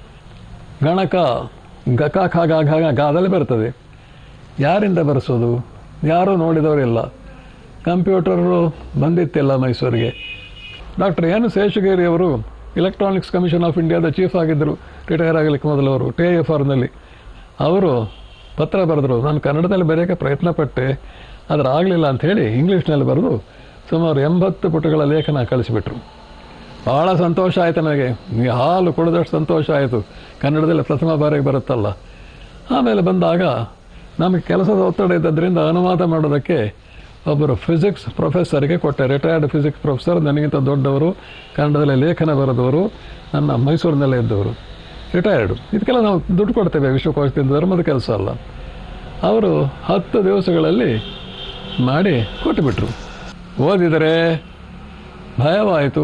ಗಣಕ ಗಕ ಖ ಗ ಘ ಗ ಗಾದಲ್ಲಿ ಬರ್ತದೆ ಯಾರಿಂದ ಬರೆಸೋದು ಯಾರೂ ನೋಡಿದವರಿಲ್ಲ ಕಂಪ್ಯೂಟರು ಬಂದಿತ್ತಿಲ್ಲ ಮೈಸೂರಿಗೆ ಡಾಕ್ಟರ್ ಎನ್ ಶೇಷಗಿರಿ ಅವರು ಇಲೆಕ್ಟ್ರಾನಿಕ್ಸ್ ಕಮಿಷನ್ ಆಫ್ ಇಂಡಿಯಾದ ಚೀಫ್ ಆಗಿದ್ದರು ರಿಟೈರ್ ಆಗಲಿಕ್ಕೆ ಮೊದಲವರು ಟಿ ಎಫ್ ಆರ್ನಲ್ಲಿ ಅವರು ಪತ್ರ ಬರೆದರು ನಾನು ಕನ್ನಡದಲ್ಲಿ ಬರೆಯೋಕ್ಕೆ ಪ್ರಯತ್ನ ಪಟ್ಟೆ ಆದರೆ ಆಗಲಿಲ್ಲ ಅಂಥೇಳಿ ಇಂಗ್ಲೀಷ್ನಲ್ಲಿ ಬರೆದು ಸುಮಾರು ಎಂಬತ್ತು ಪುಟಗಳ ಲೇಖನ ಕಳಿಸಿಬಿಟ್ರು ಭಾಳ ಸಂತೋಷ ಆಯಿತು ನನಗೆ ಈ ಹಾಲು ಕುಡಿದಷ್ಟು ಸಂತೋಷ ಆಯಿತು ಕನ್ನಡದಲ್ಲಿ ಪ್ರಥಮ ಬಾರಿಗೆ ಬರುತ್ತಲ್ಲ ಆಮೇಲೆ ಬಂದಾಗ ನಮಗೆ ಕೆಲಸದ ಒತ್ತಡ ಇದ್ದದ್ರಿಂದ ಅನುವಾದ ಮಾಡೋದಕ್ಕೆ ಒಬ್ಬರು ಫಿಸಿಕ್ಸ್ ಪ್ರೊಫೆಸರ್ಗೆ ಕೊಟ್ಟೆ ರಿಟೈರ್ಡ್ ಫಿಸಿಕ್ಸ್ ಪ್ರೊಫೆಸರ್ ನನಗಿಂತ ದೊಡ್ಡವರು ಕನ್ನಡದಲ್ಲಿ ಲೇಖನ ಬರೆದವರು ನನ್ನ ಮೈಸೂರಿನಲ್ಲೇ ಇದ್ದವರು ರಿಟೈರ್ಡು ಇದಕ್ಕೆಲ್ಲ ನಾವು ದುಡ್ಡು ಕೊಡ್ತೇವೆ ವಿಶ್ವಕೋಶದಿಂದ ಧರ್ಮದ ಕೆಲಸ ಅಲ್ಲ ಅವರು ಹತ್ತು ದಿವಸಗಳಲ್ಲಿ ಮಾಡಿ ಕೊಟ್ಟುಬಿಟ್ರು ಓದಿದರೆ ಭಯವಾಯಿತು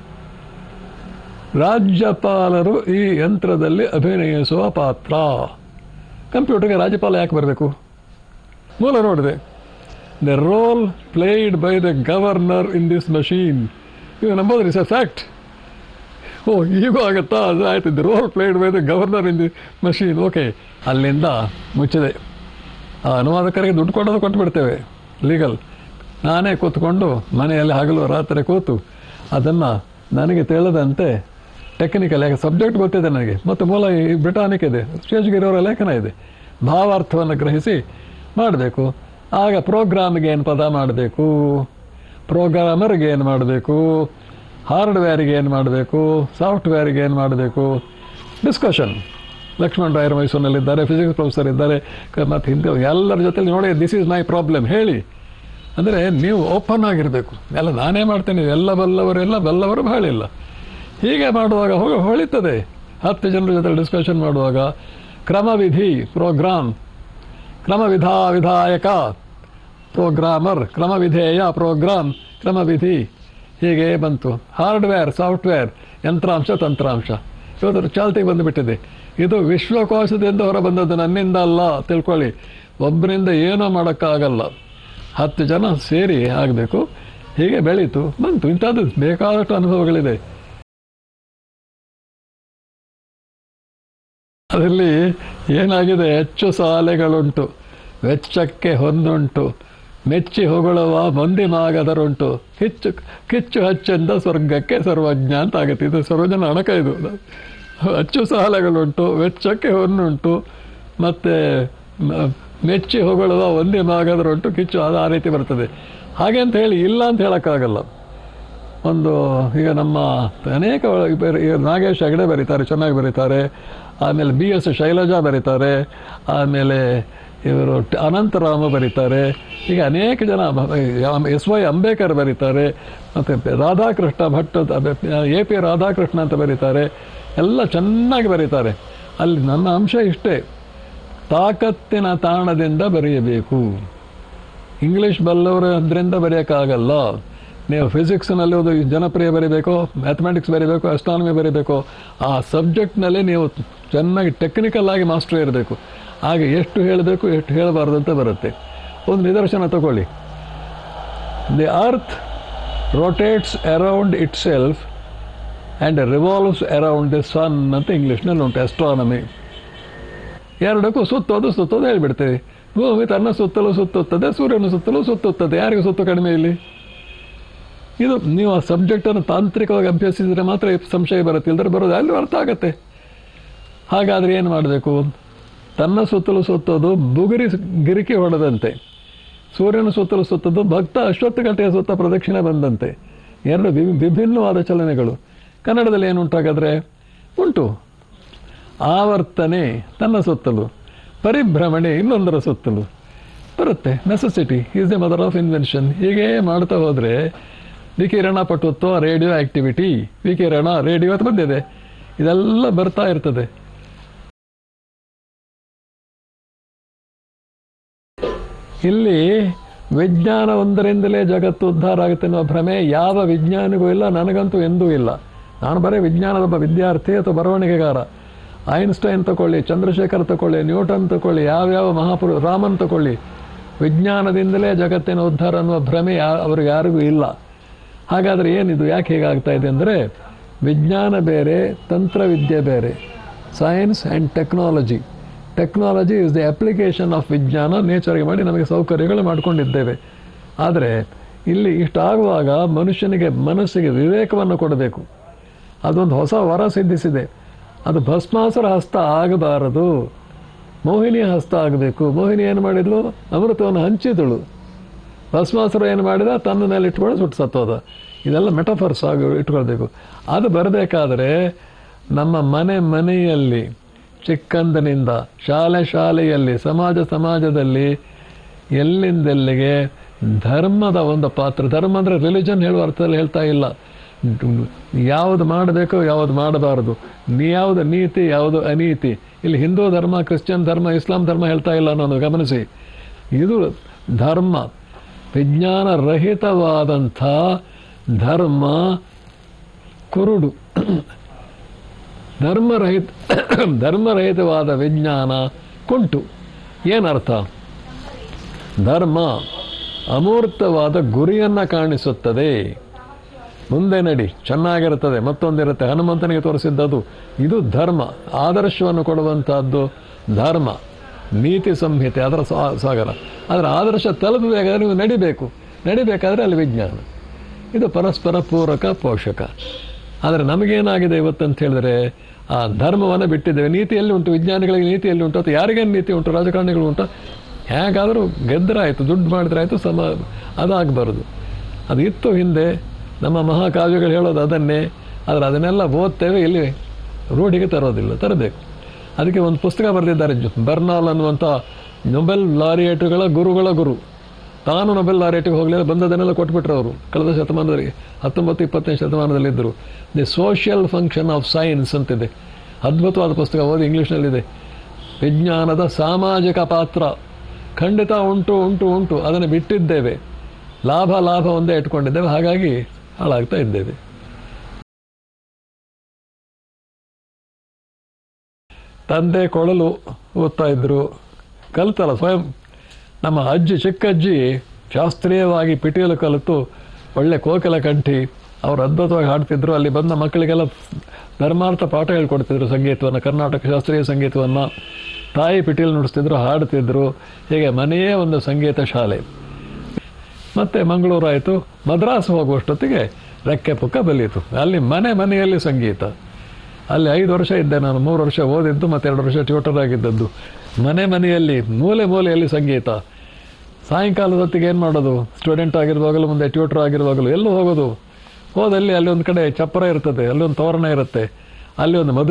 ರಾಜ್ಯಪಾಲರು ಈ ಯಂತ್ರದಲ್ಲಿ ಅಭಿನಯಿಸುವ ಪಾತ್ರ ಕಂಪ್ಯೂಟರ್ಗೆ ರಾಜ್ಯಪಾಲ ಯಾಕೆ ಬರಬೇಕು ಮೂಲ ನೋಡಿದೆ the role played by the governor in this machine ಇದು ನಂಬೋದ್ರಿ ಸರ್ ಫ್ಯಾಕ್ಟ್ ಓ ಈಗೂ ಆಗುತ್ತಾ ಅದು ಆಯ್ತು the role played by the governor in the machine okay ಅಲ್ಲಿಂದ ಮುಚ್ಚಿದೆ ಆ ಅನುವಾದಕರಿಗೆ ದುಡ್ಡು ಕೊಡೋದು ಕೊಟ್ಟು ಬಿಡ್ತೇವೆ ಲೀಗಲ್ ನಾನೇ ಕೂತ್ಕೊಂಡು ಮನೆಯಲ್ಲಿ ಹಗಲು ರಾತ್ರಿ ಕೂತು ಅದನ್ನು ನನಗೆ ತಿಳಿದಂತೆ ಟೆಕ್ನಿಕಲ್ ಯಾಕೆ ಸಬ್ಜೆಕ್ಟ್ ಗೊತ್ತಿದೆ ನನಗೆ ಮತ್ತು ಮೂಲ ಈ ಬ್ರಿಟಾನಿಕ್ ಇದೆ ಶೇಷಗಿರಿಯವರ ಲೇಖನ ಇದೆ ಭಾವಾರ್ಥವನ್ನು ಗ್ರಹಿಸಿ ಮಾಡಬೇಕು ಆಗ ಪ್ರೋಗ್ರಾಮ್ಗೆ ಏನು ಪದ ಮಾಡಬೇಕು ಪ್ರೋಗ್ರಾಮರ್ಗೆ ಏನು ಮಾಡಬೇಕು ಹಾರ್ಡ್ವೇರಿಗೆ ಏನು ಮಾಡಬೇಕು ಸಾಫ್ಟ್ವೇರಿಗೆ ಏನು ಮಾಡಬೇಕು ಡಿಸ್ಕಷನ್ ಲಕ್ಷ್ಮಣ್ ರಾಯರ್ ಮೈಸೂರಿನಲ್ಲಿದ್ದಾರೆ ಫಿಸಿಕ್ಸ್ ಪ್ರೊಫೆಸರ್ ಇದ್ದಾರೆ ಕ- ಮತ್ತು ಹಿಂದೆ ಎಲ್ಲರ ಜೊತೆಲಿ ನೋಡಿ ದಿಸ್ ಈಸ್ ಮೈ ಪ್ರಾಬ್ಲಮ್ ಹೇಳಿ ಅಂದರೆ ನೀವು ಓಪನ್ ಆಗಿರಬೇಕು ಎಲ್ಲ ನಾನೇ ಮಾಡ್ತೇನೆ ಎಲ್ಲ ಬಲ್ಲವರೆಲ್ಲ ಬಲ್ಲವರು ಬಹಳಿಲ್ಲ ಹೀಗೆ ಮಾಡುವಾಗ ಹೋಗ ಹೊಳಿತದೆ ಹತ್ತು ಜನರ ಜೊತೆ ಡಿಸ್ಕಷನ್ ಮಾಡುವಾಗ ಕ್ರಮವಿಧಿ ಪ್ರೋಗ್ರಾಮ್ ಕ್ರಮವಿಧಾ ವಿಧಾಯಕ ಪ್ರೋಗ್ರಾಮರ್ ಕ್ರಮವಿಧೇಯ ಪ್ರೋಗ್ರಾಮ್ ಕ್ರಮವಿಧಿ ಹೀಗೆ ಬಂತು ಹಾರ್ಡ್ವೇರ್ ಸಾಫ್ಟ್ವೇರ್ ಯಂತ್ರಾಂಶ ತಂತ್ರಾಂಶ ಇವತ್ತು ಚಾಲ್ತಿಗೆ ಬಂದುಬಿಟ್ಟಿದೆ ಇದು ವಿಶ್ವಕೋಶದಿಂದ ಹೊರಬಂದದ್ದು ನನ್ನಿಂದ ಅಲ್ಲ ತಿಳ್ಕೊಳ್ಳಿ ಒಬ್ಬರಿಂದ ಏನೂ ಮಾಡೋಕ್ಕಾಗಲ್ಲ ಹತ್ತು ಜನ ಸೇರಿ ಆಗಬೇಕು ಹೀಗೆ ಬೆಳೀತು ಬಂತು ಇಂಥದ್ದು ಬೇಕಾದಷ್ಟು ಅನುಭವಗಳಿದೆ ಅದರಲ್ಲಿ ಏನಾಗಿದೆ ಹೆಚ್ಚು ಸಾಲೆಗಳುಂಟು ವೆಚ್ಚಕ್ಕೆ ಹೊಂದುಂಟು ಮೆಚ್ಚಿ ಹೊಗಳುವ ಮಂದಿ ಮಾಗದರುಂಟು ಕಿಚ್ಚು ಕಿಚ್ಚು ಹಚ್ಚೆಂದ ಸ್ವರ್ಗಕ್ಕೆ ಸರ್ವಜ್ಞ ಅಂತ ಆಗುತ್ತೆ ಇದು ಸರ್ವಜನ ಅಣಕ ಇದು ಅಚ್ಚು ಸಾಲೆಗಳುಂಟು ವೆಚ್ಚಕ್ಕೆ ಹೊನ್ನುಂಟು ಮತ್ತು ಮ- ಮೆಚ್ಚಿ ಹೊಗಳುವ ಒಂದೇ ಮಾಗದರುಂಟು ಕಿಚ್ಚು ಅದು ಆ ರೀತಿ ಬರ್ತದೆ ಹಾಗೆ ಅಂತ ಹೇಳಿ ಇಲ್ಲ ಅಂತ ಹೇಳೋಕ್ಕಾಗಲ್ಲ ಒಂದು ಈಗ ನಮ್ಮ ಅನೇಕ ಬೇರೆ- ಈಗ ನಾಗೇಶ್ ಹೆಗಡೆ ಬರೀತಾರೆ ಚೆನ್ನಾಗಿ ಬರೀತಾರೆ ಆಮೇಲೆ ಬಿ ಎಸ್ ಶೈಲಜಾ ಬರೀತಾರೆ ಆಮೇಲೆ ಇವರು ಟ- ಅನಂತರಾಮ ಬರೀತಾರೆ ಈಗ ಅನೇಕ ಜನ ಎಸ್ ವೈ ಅಂಬೇಕರ್ ಬರೀತಾರೆ ಮತ್ತು ರಾಧಾಕೃಷ್ಣ ಭಟ್ ಎ ಪಿ ರಾಧಾಕೃಷ್ಣ ಅಂತ ಬರೀತಾರೆ ಎಲ್ಲ ಚೆನ್ನಾಗಿ ಬರೀತಾರೆ ಅಲ್ಲಿ ನನ್ನ ಅಂಶ ಇಷ್ಟೇ ತಾಕತ್ತಿನ ತಾಣದಿಂದ ಬರೆಯಬೇಕು ಇಂಗ್ಲೀಷ್ ಬಲ್ಲವರು ಅದರಿಂದ ಬರೆಯೋಕ್ಕಾಗಲ್ಲ ನೀವು ಫಿಸಿಕ್ಸ್ನಲ್ಲಿ ಒಂದು ಜನಪ್ರಿಯ ಬರೀಬೇಕು ಮ್ಯಾಥಮೆಟಿಕ್ಸ್ ಬರೀಬೇಕು ಅಸ್ಟ್ರಾನಮಿ ಬರೀಬೇಕು ಆ ಸಬ್ಜೆಕ್ಟ್ನಲ್ಲಿ ನೀವು ಚೆನ್ನಾಗಿ ಟೆಕ್ನಿಕಲ್ ಆಗಿ ಮಾಸ್ಟರ್ ಇರಬೇಕು ಆಗ ಎಷ್ಟು ಹೇಳಬೇಕು ಎಷ್ಟು ಹೇಳಬಾರ್ದು ಅಂತ ಬರುತ್ತೆ ಒಂದು ನಿದರ್ಶನ ತಗೊಳ್ಳಿ the earth rotates around itself and revolves around the sun ಅಂತ ಇಂಗ್ಲೀಷ್ನಲ್ಲಿ ಉಂಟು ಅಸ್ಟ್ರಾನಮಿ ಎರಡಕ್ಕೂ ಸುತ್ತೋದು ಸುತ್ತೋದು ಹೇಳ್ಬಿಡ್ತೇವೆ ಭೂಮಿ ತನ್ನ ಸುತ್ತಲೂ ಸುತ್ತುತ್ತದೆ ಸೂರ್ಯನ ಸುತ್ತಲೂ ಸುತ್ತುತ್ತದೆ ಯಾರಿಗೂ ಸುತ್ತು ಕಡಿಮೆ ಇಲ್ಲಿ ಇದು ನೀವು ಆ ಸಬ್ಜೆಕ್ಟನ್ನು ತಾಂತ್ರಿಕವಾಗಿ ಅಭ್ಯಸಿಸಿದರೆ ಮಾತ್ರ ಈ ಸಂಶಯ ಬರುತ್ತೆ ಇಲ್ಲದ್ರೆ ಬರೋದು ಅಲ್ಲಿ ಅರ್ಥ ಆಗತ್ತೆ ಹಾಗಾದರೆ ಏನು ಮಾಡಬೇಕು ತನ್ನ ಸುತ್ತಲೂ ಸುತ್ತೋದು ಬುಗುರಿ ಗಿರಿಕಿ ಹೊಡೆದಂತೆ ಸೂರ್ಯನ ಸುತ್ತಲೂ ಸುತ್ತೋದು ಭಕ್ತ ಅಶ್ವತ್ಥ ಗಂಟೆಯ ಸುತ್ತ ಪ್ರದಕ್ಷಿಣೆ ಬಂದಂತೆ ಎರಡು ವಿ ವಿಭಿನ್ನವಾದ ಚಲನೆಗಳು ಕನ್ನಡದಲ್ಲಿ ಏನು ಉಂಟಾಗಾದ್ರೆ ಉಂಟು ಆವರ್ತನೆ ತನ್ನ ಸುತ್ತಲೂ ಪರಿಭ್ರಮಣೆ ಇನ್ನೊಂದರ ಸುತ್ತಲೂ ಬರುತ್ತೆ necessity is the mother of invention ಹೀಗೆ ಮಾಡ್ತಾ ಹೋದರೆ ವಿಕಿರಣ ಪಟುತ್ವ ರೇಡಿಯೋ ಆಕ್ಟಿವಿಟಿ ವಿಕಿರಣ ರೇಡಿಯೋ ಅಂತ ಬಂದಿದೆ ಇದೆಲ್ಲ ಬರ್ತಾ ಇರ್ತದೆ ಇಲ್ಲಿ ವಿಜ್ಞಾನ ಒಂದರಿಂದಲೇ ಜಗತ್ತು ಉದ್ಧಾರ ಆಗುತ್ತೆ ಅನ್ನೋ ಭ್ರಮೆ ಯಾವ ವಿಜ್ಞಾನಿಗೂ ಇಲ್ಲ ನನಗಂತೂ ಎಂದೂ ಇಲ್ಲ ನಾನು ಬರೀ ವಿಜ್ಞಾನದ ಒಬ್ಬ ವಿದ್ಯಾರ್ಥಿ ಅಥವಾ ಬರವಣಿಗೆಗಾರ ಐನ್ಸ್ಟೈನ್ ತಗೊಳ್ಳಿ ಚಂದ್ರಶೇಖರ್ ತಗೊಳ್ಳಿ ನ್ಯೂಟನ್ ತಗೊಳ್ಳಿ ಯಾವ್ಯಾವ ಮಹಾಪುರು ರಾಮನ್ ತಗೊಳ್ಳಿ ವಿಜ್ಞಾನದಿಂದಲೇ ಜಗತ್ತಿನ ಉದ್ಧಾರ ಅನ್ನುವ ಭ್ರಮೆ ಯಾ ಅವ್ರಿಗೆ ಯಾರಿಗೂ ಇಲ್ಲ ಹಾಗಾದರೆ ಏನಿದು ಯಾಕೆ ಹೀಗಾಗ್ತಾ ಇದೆ ಅಂದರೆ ವಿಜ್ಞಾನ ಬೇರೆ ತಂತ್ರವಿದ್ಯೆ ಬೇರೆ science and technology technology is the application of ವಿಜ್ಞಾನ ನೇಚರ್ಗೆ ಮಾಡಿ ನಮಗೆ ಸೌಕರ್ಯಗಳು ಮಾಡಿಕೊಂಡಿದ್ದೇವೆ ಆದರೆ ಇಲ್ಲಿ ಇಷ್ಟಾಗುವಾಗ ಮನುಷ್ಯನಿಗೆ ಮನಸ್ಸಿಗೆ ವಿವೇಕವನ್ನು ಕೊಡಬೇಕು ಅದೊಂದು ಹೊಸ ವರ ಸಿದ್ಧಿಸಿದೆ ಅದು ಭಸ್ಮಾಸುರ ಹಸ್ತ ಆಗಬಾರದು ಮೋಹಿನಿಯ ಹಸ್ತ ಆಗಬೇಕು ಮೋಹಿನಿ ಏನು ಮಾಡಿದ್ಲು ಅಮೃತವನ್ನು ಹಂಚಿದಳು ಭಸ್ಮಾಸುರ ಏನು ಮಾಡಿದ ತನ್ನ ಮೇಲೆ ಇಟ್ಕೊಂಡು ಸುಟ್ಟು ಸತ್ತೋದ ಇದೆಲ್ಲ ಮೆಟಫರ್ಸ್ ಆಗಿ ಇಟ್ಕೊಳ್ಬೇಕು ಅದು ಬರಬೇಕಾದ್ರೆ ನಮ್ಮ ಮನೆ ಮನೆಯಲ್ಲಿ ಚಿಕ್ಕಂದನಿಂದ ಶಾಲೆ ಶಾಲೆಯಲ್ಲಿ ಸಮಾಜ ಸಮಾಜದಲ್ಲಿ ಎಲ್ಲಿಂದೆಲ್ಲಿಗೆ ಧರ್ಮದ ಒಂದು ಪಾತ್ರ ಧರ್ಮ ಅಂದರೆ ರಿಲಿಜನ್ ಹೇಳುವ ಅರ್ಥದಲ್ಲಿ ಹೇಳ್ತಾ ಇಲ್ಲ ಯಾವುದು ಮಾಡಬೇಕು ಯಾವುದು ಮಾಡಬಾರದು ನೀ ಯಾವುದು ನೀತಿ ಯಾವುದು ಅನೀತಿ ಇಲ್ಲಿ ಹಿಂದೂ ಧರ್ಮ ಕ್ರಿಶ್ಚಿಯನ್ ಧರ್ಮ ಇಸ್ಲಾಂ ಧರ್ಮ ಹೇಳ್ತಾ ಇಲ್ಲ ನಾನು ಗಮನಿಸಿ ಇದು ಧರ್ಮ ವಿಜ್ಞಾನ ರಹಿತವಾದಂಥ ಧರ್ಮ ಕುರುಡು ಧರ್ಮರಹಿತ ಧರ್ಮರಹಿತವಾದ ವಿಜ್ಞಾನ ಕುಂಟು ಏನರ್ಥ ಧರ್ಮ ಅಮೂರ್ತವಾದ ಗುರಿಯನ್ನು ಕಾಣಿಸುತ್ತದೆ ಮುಂದೆ ನಡಿ ಚೆನ್ನಾಗಿರುತ್ತದೆ ಮತ್ತೊಂದಿರುತ್ತೆ ಹನುಮಂತನಿಗೆ ತೋರಿಸಿದ್ದದು ಇದು ಧರ್ಮ ಆದರ್ಶವನ್ನು ಕೊಡುವಂತಹದ್ದು ಧರ್ಮ ನೀತಿ ಸಂಹಿತೆ ಅದರ ಸಾ- ಸಾಗರ ಅದರ ಆದರ್ಶ ತಲುಪಬೇಕಾದ್ರೆ ನೀವು ನಡಿಬೇಕು ನಡಿಬೇಕಾದ್ರೆ ಅಲ್ಲಿ ವಿಜ್ಞಾನ ಇದು ಪರಸ್ಪರ ಪೂರಕ ಪೋಷಕ ಆದರೆ ನಮಗೇನಾಗಿದೆ ಇವತ್ತಂತ ಹೇಳಿದ್ರೆ ಆ ಧರ್ಮವನ್ನು ಬಿಟ್ಟಿದ್ದೇವೆ ನೀತಿಯಲ್ಲಿ ಉಂಟು ವಿಜ್ಞಾನಿಗಳಿಗೆ ನೀತಿಯಲ್ಲಿ ಉಂಟು ಅಥವಾ ಯಾರಿಗೇನು ನೀತಿ ಉಂಟು ರಾಜಕಾರಣಿಗಳು ಉಂಟು ಹೇಗಾದರೂ ಗೆದ್ದರಾಯಿತು ದುಡ್ಡು ಮಾಡಿದ್ರಾಯ್ತು ಸಮ ಅದಾಗಬಾರದು ಅದು ಇತ್ತು ಹಿಂದೆ ನಮ್ಮ ಮಹಾಕಾವ್ಯಗಳು ಹೇಳೋದು ಅದನ್ನೇ ಆದರೆ ಅದನ್ನೆಲ್ಲ ಓದ್ತೇವೆ ಇಲ್ಲಿ ರೂಢಿಗೆ ತರೋದಿಲ್ಲ ತರಬೇಕು ಅದಕ್ಕೆ ಒಂದು ಪುಸ್ತಕ ಬರೆದಿದ್ದಾರೆ ಜು- ಬರ್ನಾಲ್ ಅನ್ನುವಂಥ ನೊಬೆಲ್ ಲಾರಿಯೇಟುಗಳ ಗುರುಗಳ ಗುರು ತಾನು ನೊಬೆಲ್ ಲಾರಿಯೇಟಿಗೆ ಹೋಗಲಿಲ್ಲ ಬಂದದನ್ನೆಲ್ಲ ಕೊಟ್ಬಿಟ್ರು ಅವರು ಕಳೆದ ಶತಮಾನದಲ್ಲಿ ಹತ್ತೊಂಬತ್ತು ಇಪ್ಪತ್ತನೇ ಶತಮಾನದಲ್ಲಿದ್ದರು the social function of science ಅಂತಿದೆ ಅದ್ಭುತವಾದ ಪುಸ್ತಕ ಓದಿ ಇಂಗ್ಲೀಷ್ನಲ್ಲಿದೆ ವಿಜ್ಞಾನದ ಸಾಮಾಜಿಕ ಪಾತ್ರ ಖಂಡಿತ ಉಂಟು ಉಂಟು ಉಂಟು ಅದನ್ನು ಬಿಟ್ಟಿದ್ದೇವೆ ಲಾಭ ಲಾಭ ಒಂದೇ ಇಟ್ಕೊಂಡಿದ್ದೇವೆ ಹಾಗಾಗಿ ಹಾಳಾಗ್ತಾ ಇದ್ದೇವೆ ತಂದೆ ಕೊಳಲು ಓದ್ತಾ ಇದ್ರು ಕಲಿತಲ್ಲ ಸ್ವಯಂ ನಮ್ಮ ಅಜ್ಜಿ ಚಿಕ್ಕಜ್ಜಿ ಶಾಸ್ತ್ರೀಯವಾಗಿ ಪಿಟೀಲು ಕಲಿತು ಒಳ್ಳೆ ಕೋಕಿಲ ಕಂಠಿ ಅವರು ಅದ್ಭುತವಾಗಿ ಹಾಡ್ತಿದ್ರು ಅಲ್ಲಿ ಬಂದ ಮಕ್ಕಳಿಗೆಲ್ಲ ಧರ್ಮಾರ್ಥ ಪಾಠ ಹೇಳ್ಕೊಡ್ತಿದ್ರು ಸಂಗೀತವನ್ನು ಕರ್ನಾಟಕ ಶಾಸ್ತ್ರೀಯ ಸಂಗೀತವನ್ನು ತಾಯಿ ಪಿಟೀಲು ನುಡಿಸ್ತಿದ್ರು ಹಾಡ್ತಿದ್ರು ಹೀಗೆ ಮನೆಯೇ ಒಂದು ಸಂಗೀತ ಶಾಲೆ ಮತ್ತೆ ಮಂಗಳೂರು ಆಯಿತು ಮದ್ರಾಸ್ ಹೋಗುವಷ್ಟೊತ್ತಿಗೆ ರೆಕ್ಕೆ ಪುಕ್ಕ ಬಲಿಯಿತು ಅಲ್ಲಿ ಮನೆ ಮನೆಯಲ್ಲಿ ಸಂಗೀತ ಅಲ್ಲಿ ಐದು ವರ್ಷ ಇದ್ದೆ ನಾನು ಮೂರು ವರ್ಷ ಓದಿದ್ದು ಮತ್ತೆ ಎರಡು ವರ್ಷ ಟ್ಯೂಟರ್ ಆಗಿದ್ದದ್ದು ಮನೆ ಮನೆಯಲ್ಲಿ ಮೂಲೆ ಮೂಲೆಯಲ್ಲಿ ಸಂಗೀತ ಸಾಯಂಕಾಲದ ಹೊತ್ತಿಗೆ ಏನು ಮಾಡೋದು ಸ್ಟೂಡೆಂಟ್ ಆಗಿರುವಾಗಲೂ ಮುಂದೆ ಟ್ಯೂಟರ್ ಆಗಿರುವಾಗಲೂ ಎಲ್ಲೂ ಹೋಗೋದು ಹೋದಲ್ಲಿ ಅಲ್ಲಿ ಒಂದು ಕಡೆ ಚಪ್ಪರ ಇರ್ತದೆ ಅಲ್ಲಿ ಒಂದು ತೋರಣ ಇರುತ್ತೆ ಅಲ್ಲಿ ಒಂದು ಮದುವೆ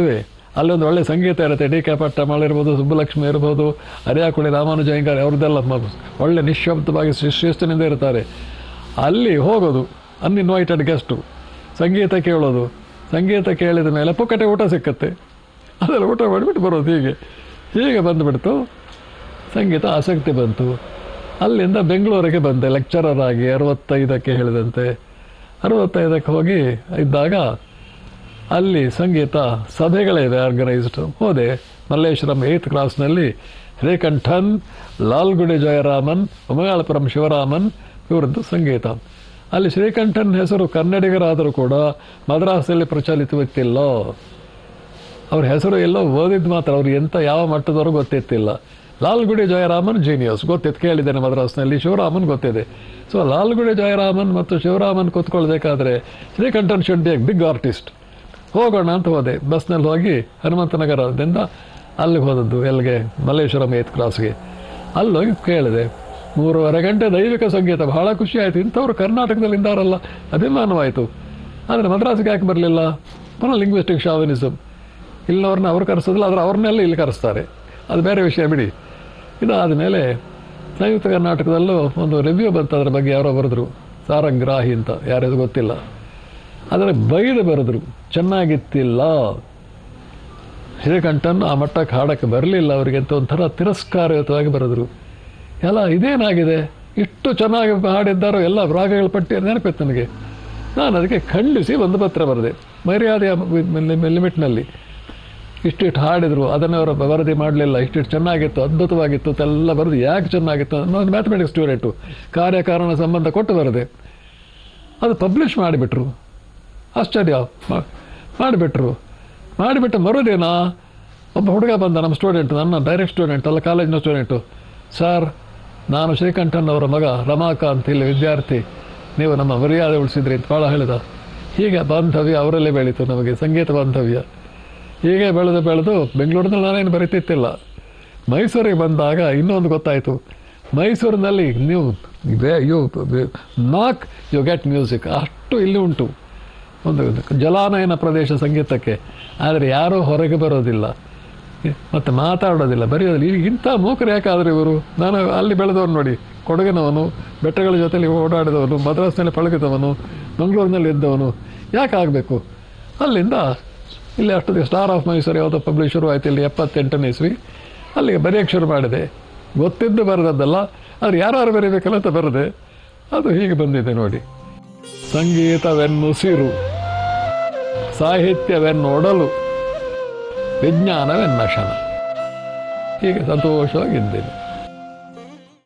ಅಲ್ಲೊಂದು ಒಳ್ಳೆ ಸಂಗೀತ ಇರುತ್ತೆ ಡಿ ಕೆ ಪಟ್ಟಮಲ್ ಇರ್ಬೋದು ಸುಬ್ಬಲಕ್ಷ್ಮಿ ಇರ್ಬೋದು ಅರಿಯಾಕುಳಿ ರಾಮಾನುಜ ಅಯ್ಯಂಗಾರ್ ಅವ್ರದ್ದೆಲ್ಲ ಮ- ಒಳ್ಳೆ ನಿಶ್ಶಬ್ದವಾಗಿ ಶಿ- ಶಿಸ್ತಿನಿಂದ ಇರ್ತಾರೆ ಅಲ್ಲಿ ಹೋಗೋದು ಅನ್ಇನ್ವೈಟೆಡ್ ಗೆಸ್ಟು ಸಂಗೀತ ಕೇಳೋದು ಸಂಗೀತ ಕೇಳಿದ ಮೇಲೆ ಪುಕ್ಕಟೆ ಊಟ ಸಿಕ್ಕತ್ತೆ ಅದೆಲ್ಲ ಊಟ ಮಾಡಿಬಿಟ್ಟು ಬರೋದು ಹೀಗೆ ಹೀಗೆ ಬಂದುಬಿಡ್ತು ಸಂಗೀತ ಆಸಕ್ತಿ ಬಂತು ಅಲ್ಲಿಂದ ಬೆಂಗಳೂರಿಗೆ ಬಂದೆ ಲೆಕ್ಚರರ್ ಆಗಿ ಅರವತ್ತೈದಕ್ಕೆ ಹೇಳಿದಂತೆ ಅರವತ್ತೈದಕ್ಕೆ ಹೋಗಿ ಇದ್ದಾಗ ಅಲ್ಲಿ ಸಂಗೀತ ಸಭೆಗಳಿವೆ ಆರ್ಗನೈಸ್ಡ್ ಹೋದೆ ಮಲ್ಲೇಶ್ವರಂ ಏತ್ ಕ್ಲಾಸ್ನಲ್ಲಿ ಶ್ರೀಕಂಠನ್ ಲಾಲ್ಗುಡಿ ಜಯರಾಮನ್ ಉಮಯಾಳಪುರಂ ಶಿವರಾಮನ್ ಇವರದ್ದು ಸಂಗೀತ ಅಲ್ಲಿ ಶ್ರೀಕಂಠನ್ ಹೆಸರು ಕನ್ನಡಿಗರಾದರೂ ಕೂಡ ಮದ್ರಾಸಲ್ಲಿ ಪ್ರಚಲಿತವಿತ್ತಿಲ್ಲ ಅವ್ರ ಹೆಸರು ಎಲ್ಲೋ ಓದಿದ್ದು ಮಾತ್ರ ಅವ್ರು ಎಂತ ಯಾವ ಮಟ್ಟದವರೆಗೂ ಗೊತ್ತಿತ್ತಿಲ್ಲ ಲಾಲ್ಗುಡಿ ಜಯರಾಮನ್ ಜೀನಿಯಸ್ ಗೊತ್ತಿತ್ತು ಕೇಳಿದ್ದೇನೆ ಮದ್ರಾಸ್ನಲ್ಲಿ ಶಿವರಾಮನ್ ಗೊತ್ತಿದೆ ಸೊ ಲಾಲ್ಗುಡಿ ಜಯರಾಮನ್ ಮತ್ತು ಶಿವರಾಮನ್ ಕೂತ್ಕೊಳ್ಬೇಕಾದ್ರೆ Srikanthan should be big artist ಹೋಗೋಣ ಅಂತ ಹೋದೆ ಬಸ್ನಲ್ಲಿ ಹೋಗಿ ಹನುಮಂತನಗರದಿಂದ ಅಲ್ಲಿಗೆ ಹೋದದ್ದು ಎಲ್ಲಿಗೆ ಮಲ್ಲೇಶ್ವರಂ ಏತ್ ಕ್ಲಾಸ್ಗೆ ಅಲ್ಲೋಗಿ ಕೇಳಿದೆ ಮೂರುವರೆ ಗಂಟೆ ದೈವಿಕ ಸಂಗೀತ ಬಹಳ ಖುಷಿ ಆಯಿತು ಇಂಥವ್ರು ಕರ್ನಾಟಕದಲ್ಲಿ ಇದ್ದಾರಲ್ಲ ಅಭಿಮಾನವಾಯಿತು ಆದರೆ ಮದ್ರಾಸಿಗೆ ಯಾಕೆ ಬರಲಿಲ್ಲ ಪುನಃ ಲಿಂಗ್ವಿಸ್ಟಿಕ್ ಶಾವಿನಿಸಮ್ ಇಲ್ಲವ್ರನ್ನ ಅವ್ರು ಕರೆಸೋದಿಲ್ಲ ಆದರೆ ಅವ್ರನ್ನೆಲ್ಲ ಇಲ್ಲಿ ಕರೆಸ್ತಾರೆ ಅದು ಬೇರೆ ವಿಷಯ ಬಿಡಿ ಇದಾದ ಮೇಲೆ ಸಂಯುಕ್ತ ಕರ್ನಾಟಕದಲ್ಲೂ ಒಂದು ರಿವ್ಯೂ ಬಂತು ಅದರ ಬಗ್ಗೆ ಯಾರೋ ಬರೆದ್ರು ಸಾರಂಗ್ರಾಹಿ ಅಂತ ಯಾರ್ಯಾರು ಗೊತ್ತಿಲ್ಲ ಅದರ ಬೈದು ಬರೆದ್ರು ಚೆನ್ನಾಗಿತ್ತಿಲ್ಲ ಶ್ರೀಕಂಠನ್ ಆ ಮಟ್ಟಕ್ಕೆ ಹಾಡಕ್ಕೆ ಬರಲಿಲ್ಲ ಅವರಿಗೆ ಅಂತ ಒಂಥರ ತಿರಸ್ಕಾರಯುತವಾಗಿ ಬರೆದ್ರು ಎಲ್ಲ ಇದೇನಾಗಿದೆ ಇಷ್ಟು ಚೆನ್ನಾಗಿ ಹಾಡಿದ್ದಾರೋ ಎಲ್ಲ ರಾಗಗಳ ಪಟ್ಟಿ ನೆನಪಿತ್ತು ನನಗೆ ನಾನು ಅದಕ್ಕೆ ಖಂಡಿಸಿ ಒಂದು ಪತ್ರ ಬರೆದೆ ಮರ್ಯಾದೆಯ ಲಿಮಿಟ್ನಲ್ಲಿ ಇಷ್ಟಿಟ್ಟು ಹಾಡಿದ್ರು ಅದನ್ನು ಅವರು ವರದಿ ಮಾಡಲಿಲ್ಲ ಇಷ್ಟಿಟ್ಟು ಚೆನ್ನಾಗಿತ್ತು ಅದ್ಭುತವಾಗಿತ್ತು ಅಂತೆಲ್ಲ ಬರೆದು ಯಾಕೆ ಚೆನ್ನಾಗಿತ್ತು ನಾನು ಮ್ಯಾಥಮೆಟಿಕ್ಸ್ ಸ್ಟೂಡೆಂಟು ಕಾರ್ಯಕಾರಣ ಸಂಬಂಧ ಕೊಟ್ಟು ಬರದೆ ಅದು ಪಬ್ಲಿಷ್ ಮಾಡಿಬಿಟ್ರು ಆಶ್ಚರ್ಯ ಮಾ- ಮಾಡಿಬಿಟ್ರು ಮಾಡಿಬಿಟ್ಟು ಮರುದಿನ ಒಬ್ಬ ಹುಡುಗ ಬಂದ ನಮ್ಮ ಸ್ಟೂಡೆಂಟ್ ನನ್ನ ಡೈರೆಕ್ಟ್ ಸ್ಟೂಡೆಂಟ್ ಅಲ್ಲ ಕಾಲೇಜಿನ ಸ್ಟೂಡೆಂಟು ಸರ್ ನಾನು ಶ್ರೀಕಂಠನ್ ಅವರ ಮಗ ರಮಾಕಾಂತ್ ಇಲ್ಲಿ ವಿದ್ಯಾರ್ಥಿ ನೀವು ನಮ್ಮ ಮರ್ಯಾದೆ ಉಳಿಸಿದ್ರಿ ಅಂತ ಭಾಳ ಹೇಳಿದ ಹೀಗೆ ಬಾಂಧವ್ಯ ಅವರಲ್ಲೇ ಬೆಳೀತು ನಮಗೆ ಸಂಗೀತ ಬಾಂಧವ್ಯ ಹೀಗೆ ಬೆಳೆದು ಬೆಳೆದು ಬೆಂಗಳೂರಿನಲ್ಲಿ ನಾನೇನು ಬರೀತಿತ್ತಿಲ್ಲ ಮೈಸೂರಿಗೆ ಬಂದಾಗ ಇನ್ನೊಂದು ಗೊತ್ತಾಯಿತು ಮೈಸೂರಿನಲ್ಲಿ ನೀವು ಯು ನಾಕ್ ಯು ಗೆಟ್ ಮ್ಯೂಸಿಕ್ ಅಷ್ಟು ಇಲ್ಲಿ ಉಂಟು ಒಂದು ಜಲಾನಯನ ಪ್ರದೇಶ ಸಂಗೀತಕ್ಕೆ ಆದರೆ ಯಾರೂ ಹೊರಗೆ ಬರೋದಿಲ್ಲ ಮತ್ತು ಮಾತಾಡೋದಿಲ್ಲ ಬರೆಯೋದಿಲ್ಲ ಈಗ ಇಂಥ ಮೂಕರು ಯಾಕಾದ್ರೆ ಇವರು ನಾನು ಅಲ್ಲಿ ಬೆಳೆದವನು ನೋಡಿ ಕೊಡಗಿನವನು ಬೆಟ್ಟಗಳ ಜೊತೆಲಿ ಓಡಾಡಿದವನು ಮದ್ರಾಸ್ನಲ್ಲಿ ಪಳಗಿದವನು ಮಂಗಳೂರಿನಲ್ಲಿ ಇದ್ದವನು ಯಾಕೆ ಆಗಬೇಕು ಅಲ್ಲಿಂದ ಇಲ್ಲಿ ಅಷ್ಟೊತ್ತಿಗೆ ಸ್ಟಾರ್ ಆಫ್ ಮೈಸೂರು ಯಾವುದೋ ಪಬ್ಲಿಷ್ ಶುರು ಆಯ್ತು ಇಲ್ಲಿ ಎಪ್ಪತ್ತೆಂಟನೇ ಇಸ್ವಿ ಅಲ್ಲಿಗೆ ಬರೆಯೋಕ್ಕೆ ಶುರು ಮಾಡಿದೆ ಗೊತ್ತಿದ್ದು ಬರೆದದ್ದಲ್ಲ ಆದರೆ ಯಾರು ಬರೀಬೇಕಲ್ಲ ಅಂತ ಬರದೆ ಅದು ಹೀಗೆ ಬಂದಿದೆ ನೋಡಿ ಸಂಗೀತವೆನ್ನುಸಿರು ಸಾಹಿತ್ಯವೆನ್ನೊಡಲು ವಿಜ್ಞಾನವೆನ್ನಶನ ಹೀಗೆ ಸಂತೋಷವಾಗಿದ್ದೇನೆ